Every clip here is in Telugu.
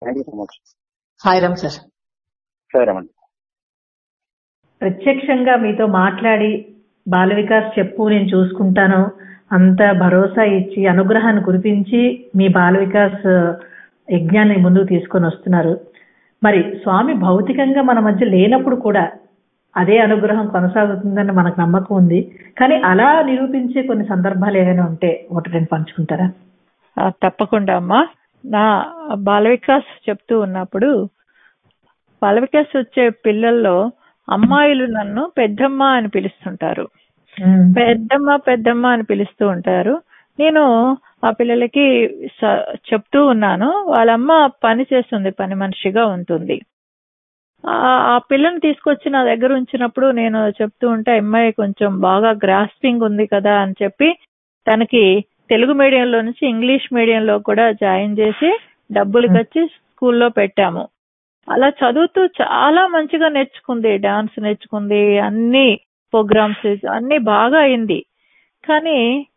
Thank you so much Sairam sir సరే అండి ప్రత్యక్షంగా మీతో మాట్లాడి బాల వికాస్ చెప్పు నేను చూసుకుంటాను అంత భరోసా ఇచ్చి అనుగ్రహాన్ని కురిపించి మీ బాల వికాస్ యజ్ఞాన్ని ముందుకు తీసుకొని వస్తున్నారు మరి స్వామి భౌతికంగా మన మధ్య లేనప్పుడు కూడా అదే అనుగ్రహం కొనసాగుతుందని మనకు నమ్మకం ఉంది కానీ అలా నిరూపించే కొన్ని సందర్భాలు ఏమైనా ఉంటే ఒకటి రెండు పంచుకుంటారా ఆ, తప్పకుండా అమ్మా నా బాల వికాస్ చెప్తూ ఉన్నప్పుడు బాల వికాస్ వచ్చే పిల్లల్లో అమ్మాయిలు నన్ను పెద్దమ్మ అని పిలుస్తుంటారు పెద్దమ్మ పెద్దమ్మ అని పిలుస్తూ ఉంటారు నేను ఆ పిల్లలకి స- చెప్తూ ఉన్నాను వాళ్ళమ్మ పని చేస్తుంది పని మనిషిగా ఉంటుంది ఆ ఆ పిల్లని తీసుకొచ్చి నా దగ్గర ఉంచినప్పుడు నేను చెప్తూ ఉంటే అమ్మాయి కొంచెం బాగా గ్రాస్పింగ్ ఉంది కదా అని చెప్పి తనకి తెలుగు మీడియంలో నుంచి ఇంగ్లీష్ మీడియంలో కూడా జాయిన్ చేసి డబ్బులు కచ్చి స్కూల్లో పెట్టాము అలా చదువుతూ చాలా మంచిగా నేర్చుకుంది డాన్స్ నేర్చుకుంది అన్ని ప్రోగ్రామ్స్ అన్ని బాగా అయింది కానీ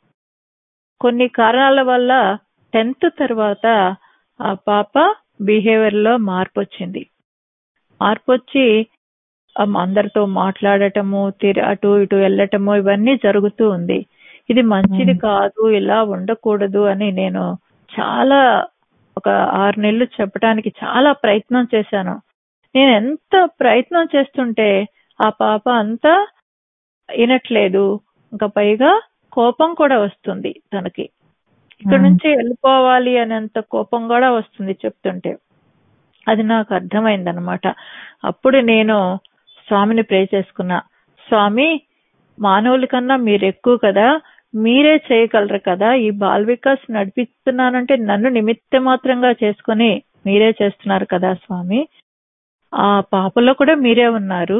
కొన్ని కారణాల వల్ల టెన్త్ తర్వాత ఆ పాప బిహేవియర్ లో మార్పు వచ్చింది మార్పు వచ్చి అమ్ అందరితో మాట్లాడటము తిరి అటు ఇటు వెళ్ళటము ఇవన్నీ జరుగుతూ ఉంది ఇది మంచిది కాదు ఇలా ఉండకూడదు అని నేను చాలా ఒక ఆరు నెలలు చెప్పడానికి చాలా ప్రయత్నం చేశాను నేను ఎంత ప్రయత్నం చేస్తుంటే ఆ పాప అంతా వినట్లేదు ఇంకా పైగా కోపం కూడా వస్తుంది తనకి ఇక్కడ నుంచి వెళ్ళిపోవాలి అనేంత కోపం కూడా వస్తుంది చెప్తుంటే అది నాకు అర్థమైందనమాట అప్పుడు నేను స్వామిని ప్రే చేసుకున్నా స్వామి మానవుల కన్నా మీరు ఎక్కువ కదా మీరే చేయగలరు కదా ఈ బాల్ వికాస్ నడిపిస్తున్నానంటే నన్ను నిమిత్త మాత్రంగా చేసుకుని మీరే చేస్తున్నారు కదా స్వామి ఆ పాపలో కూడా మీరే ఉన్నారు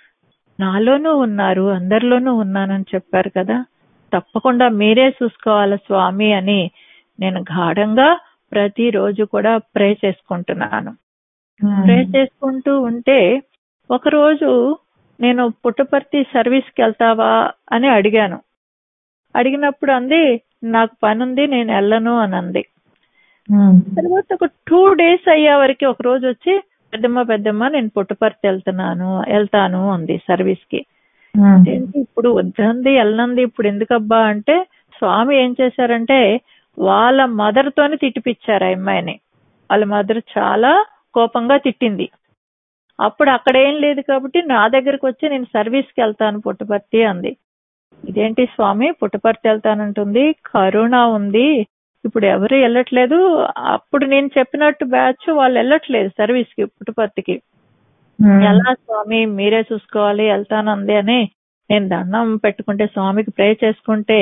నాలోనూ ఉన్నారు అందరిలోనూ ఉన్నానని చెప్పారు కదా తప్పకుండా మీరే చూసుకోవాలి స్వామి అని నేను గాఢంగా ప్రతిరోజు కూడా ప్రే చేసుకుంటున్నాను ప్రే చేసుకుంటూ ఉంటే ఒకరోజు నేను పుట్టపర్తి సర్వీస్ కి వెళ్తావా అని అడిగాను అడిగినప్పుడు అంది నాకు పని ఉంది నేను వెళ్ళను అని అంది తర్వాత ఒక టూ డేస్ అయ్యే వరకు ఒక రోజు వచ్చి పెద్దమ్మ పెద్దమ్మ నేను పుట్టపర్తి వెళ్తున్నాను వెళ్తాను అంది సర్వీస్ కి ఏంటి ఇప్పుడు వద్దంది వెళ్ళనంది ఇప్పుడు ఎందుకబ్బా అంటే స్వామి ఏం చేశారంటే వాళ్ళ మదర్ తోని తిట్టిపిచ్చారు ఆ అమ్మాయిని వాళ్ళ మదర్ చాలా కోపంగా తిట్టింది అప్పుడు అక్కడ ఏం లేదు కాబట్టి నా దగ్గరకు వచ్చి నేను సర్వీస్ కి వెళ్తాను పుట్టపర్తి అంది ఇదేంటి స్వామి పుట్టపర్తి వెళ్తానంటుంది కరోనా ఉంది ఇప్పుడు ఎవరు వెళ్ళట్లేదు అప్పుడు నేను చెప్పినట్టు బ్యాచ్ వాళ్ళు వెళ్ళట్లేదు సర్వీస్ కి పుట్టపర్తికి ఎలా స్వామి మీరే చూసుకోవాలి వెళ్తానంది అని నేను దండం పెట్టుకుంటే స్వామికి ప్రే చేసుకుంటే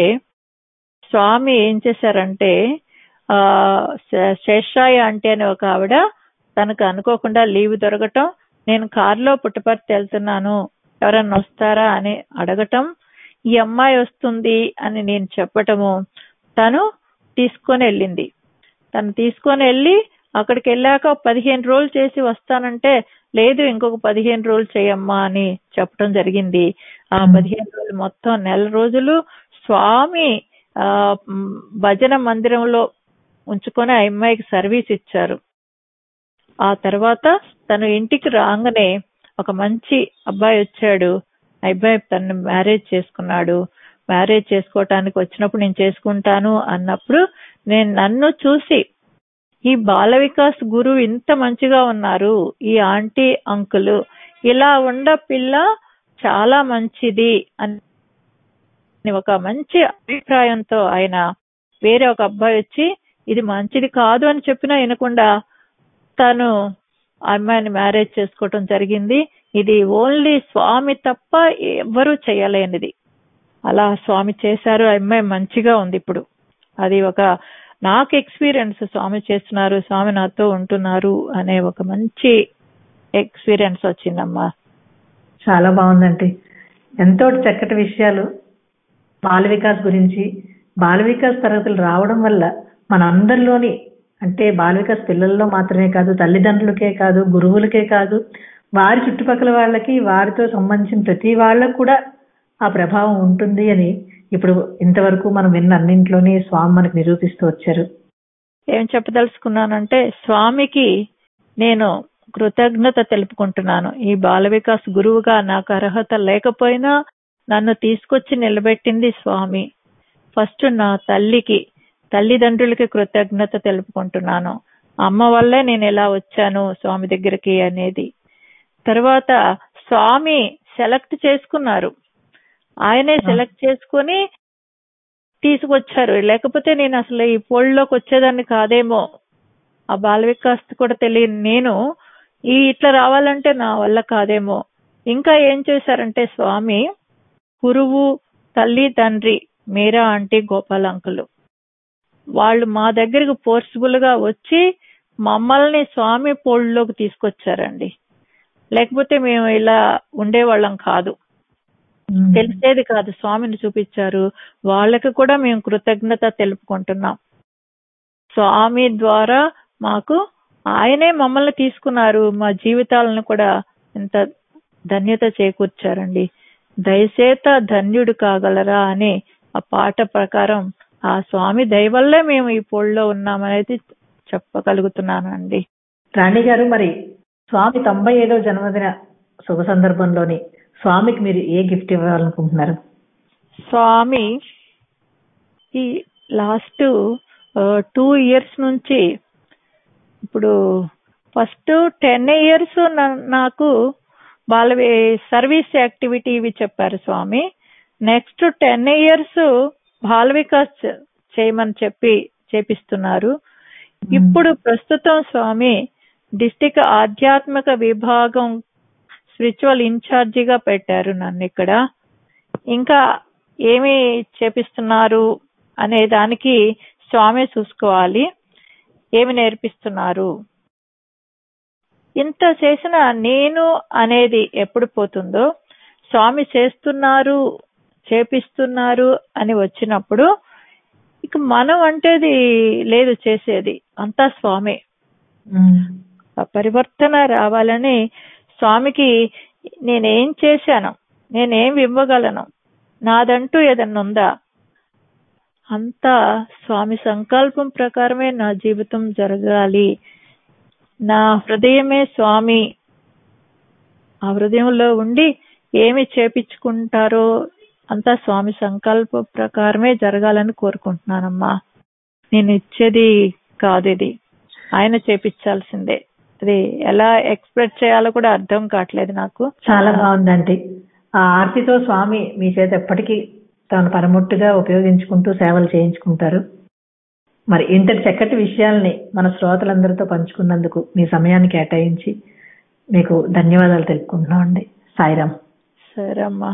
స్వామి ఏం చేశారంటే ఆ శే- శేషాయి అంటే అని ఒక ఆవిడ తనకు అనుకోకుండా లీవ్ దొరకటం నేను కారులో పుట్టపర్తి వెళ్తున్నాను ఎవరన్నా వస్తారా అని అడగటం ఈ అమ్మాయి వస్తుంది అని నేను చెప్పటము తను తీసుకొని వెళ్ళింది తను తీసుకొని వెళ్ళి అక్కడికి వెళ్ళాక ఒక పదిహేను రోజులు చేసి వస్తానంటే లేదు ఇంకొక పదిహేను రోజులు చేయమ్మా అని చెప్పడం జరిగింది ఆ పదిహేను రోజులు మొత్తం నెల రోజులు స్వామి ఆ మ్, భజన మందిరంలో ఉంచుకొని ఆ అమ్మాయికి సర్వీస్ ఇచ్చారు ఆ తర్వాత తను ఇంటికి రాగానే ఒక మంచి అబ్బాయి వచ్చాడు ఆ అబ్బాయి తను మ్యారేజ్ చేసుకున్నాడు మ్యారేజ్ చేసుకోవటానికి వచ్చినప్పుడు నేను చేసుకుంటాను అన్నప్పుడు నేను నన్ను చూసి ఈ బాల వికాస్ గురువు ఇంత మంచిగా ఉన్నారు ఈ ఆంటీ అంకుల్ ఇలా ఉండ పిల్ల చాలా మంచిది అని ఒక మంచి అభిప్రాయంతో ఆయన వేరే ఒక అబ్బాయి వచ్చి ఇది మంచిది కాదు అని చెప్పినా వినకుండా తను ఆ అమ్మాయిని మ్యారేజ్ చేసుకోవటం జరిగింది ఇది ఓన్లీ స్వామి తప్ప ఎవ్వరూ చేయలేనిది అలా స్వామి చేశారు ఆ అమ్మాయి మంచిగా ఉంది ఇప్పుడు అది ఒక నాకు ఎక్స్పీరియన్స్ స్వామి చేస్తున్నారు స్వామి నాతో ఉంటున్నారు అనే ఒక మంచి ఎక్స్పీరియన్స్ వచ్చిందమ్మా చాలా బాగుందండి ఎంతో చక్కటి విషయాలు బాల వికాస్ గురించి బాల వికాస్ తరగతులు రావడం వల్ల మన అందరిలోని అంటే బాల వికాస్ పిల్లల్లో మాత్రమే కాదు తల్లిదండ్రులకే కాదు గురువులకే కాదు వారి చుట్టుపక్కల వాళ్ళకి వారితో సంబంధించిన ప్రతి వాళ్ళకు కూడా ఆ ప్రభావం ఉంటుంది అని ఇప్పుడు ఇంతవరకు మనం విన్న అన్నింట్లోనే స్వామి మనకు నిరూపిస్తూ వచ్చారు ఏం చెప్పదలుచుకున్నానంటే స్వామికి నేను కృతజ్ఞత తెలుపుకుంటున్నాను ఈ బాల వికాస్ గురువుగా నాకు అర్హత లేకపోయినా నన్ను తీసుకొచ్చి నిలబెట్టింది స్వామి ఫస్ట్ నా తల్లికి తల్లిదండ్రులకి కృతజ్ఞత తెలుపుకుంటున్నాను అమ్మ వల్లే నేను ఎలా వచ్చాను స్వామి దగ్గరికి అనేది తర్వాత స్వామి సెలెక్ట్ చేసుకున్నారు ఆయనే సెలెక్ట్ చేసుకుని తీసుకొచ్చారు లేకపోతే నేను అసలు ఈ పోల్లోకి వచ్చేదాన్ని కాదేమో ఆ బాల వికాస్ కూడా తెలియని నేను ఈ ఇట్లా రావాలంటే నా వల్ల కాదేమో ఇంకా ఏం చేశారంటే స్వామి గురువు తల్లి తండ్రి మీరా ఆంటీ గోపాల్ అంకులు వాళ్ళు మా దగ్గరకు ఫోర్స్ఫుల్ గా వచ్చి మమ్మల్ని స్వామి పోల్లోకి తీసుకొచ్చారండి లేకపోతే మేము ఇలా ఉండేవాళ్ళం కాదు ఉమ్. తెలిసేది కాదు స్వామిని చూపించారు వాళ్ళకి కూడా మేము కృతజ్ఞత తెలుపుకుంటున్నాం స్వామి ద్వారా మాకు ఆయనే మమ్మల్ని తీసుకున్నారు మా జీవితాలను కూడా ఎంత ధన్యత చేకూర్చారండి దయచేత ధన్యుడు కాగలరా అని ఆ పాట ప్రకారం ఆ స్వామి దయ వల్లే మేము ఈ పోల్లో ఉన్నామనేది చెప్పగలుగుతున్నానండి రాణి గారు మరి స్వామి తొంభై ఐదో జన్మదిన శుభ సందర్భంలోని స్వామికి మీరు ఏ గిఫ్ట్ ఇవ్వాలనుకుంటున్నారు స్వామి ఈ లాస్ట్ టూ ఇయర్స్ నుంచి ఇప్పుడు ఫస్ట్ టెన్ ఇయర్స్ నాకు వాళ్ళ సర్వీస్ యాక్టివిటీ ఇవి చెప్పారు Swami next ten years Bala Vikas చేయమని చెప్పి చేపిస్తున్నారు ఇప్పుడు ప్రస్తుతం స్వామి డిస్టిక్ ఆధ్యాత్మిక విభాగం స్పిరిచువల్ ఇన్ఛార్జిగా పెట్టారు నన్ను ఇక్కడ ఇంకా ఏమి చేపిస్తున్నారు అనే దానికి స్వామి చూసుకోవాలి ఏమి నేర్పిస్తున్నారు ఇంత చేసిన నేను అనేది ఎప్పుడు పోతుందో స్వామి చేస్తున్నారు చేపిస్తున్నారు అని వచ్చినప్పుడు ఇక మనం అంటేది లేదు చేసేది అంతా స్వామి ఉమ్. ఆ పరివర్తన రావాలని స్వామికి నేనేం చేశాను నేనేం ఇవ్వగలను నాదంటూ ఏదన్నా ఉందా అంతా స్వామి సంకల్పం ప్రకారమే నా జీవితం జరగాలి నా హృదయమే స్వామి ఆ హృదయంలో ఉండి ఏమి చేపించుకుంటారో అంతా స్వామి సంకల్ప ప్రకారమే జరగాలని కోరుకుంటున్నానమ్మా నేను ఇచ్చేది కాదు ఇది ఆయన చేపించాల్సిందే అది ఎలా ఎక్స్ప్రెస్ చేయాలో కూడా అర్థం కావట్లేదు నాకు చాలా బాగుందండి ఆ ఆర్తితో స్వామి మీ చేత ఎప్పటికీ తాను పరముట్టుగా ఉపయోగించుకుంటూ సేవలు చేయించుకుంటారు మరి ఇంతటి చక్కటి విషయాల్ని మన శ్రోతలందరితో పంచుకున్నందుకు మీ సమయాన్ని కేటాయించి మీకు ధన్యవాదాలు తెలుపుకుంటున్నామండి సాయిరామ్ సరే అమ్మా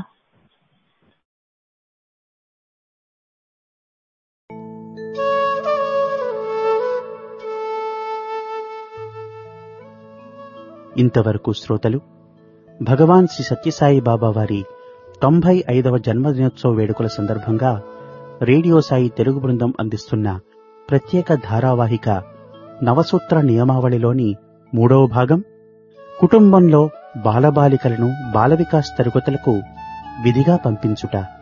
ఇంతవరకు శ్రోతలు భగవాన్ శ్రీ సత్యసాయి బాబా వారి తొంభై ఐదవ జన్మదినోత్సవ వేడుకల సందర్భంగా రేడియో సాయి తెలుగు బృందం అందిస్తున్న ప్రత్యేక ధారావాహిక నవసూత్ర నియమావళిలోని మూడవ భాగం కుటుంబంలో బాలబాలికలను బాలవికాస్ తరగతులకు విధిగా పంపించుట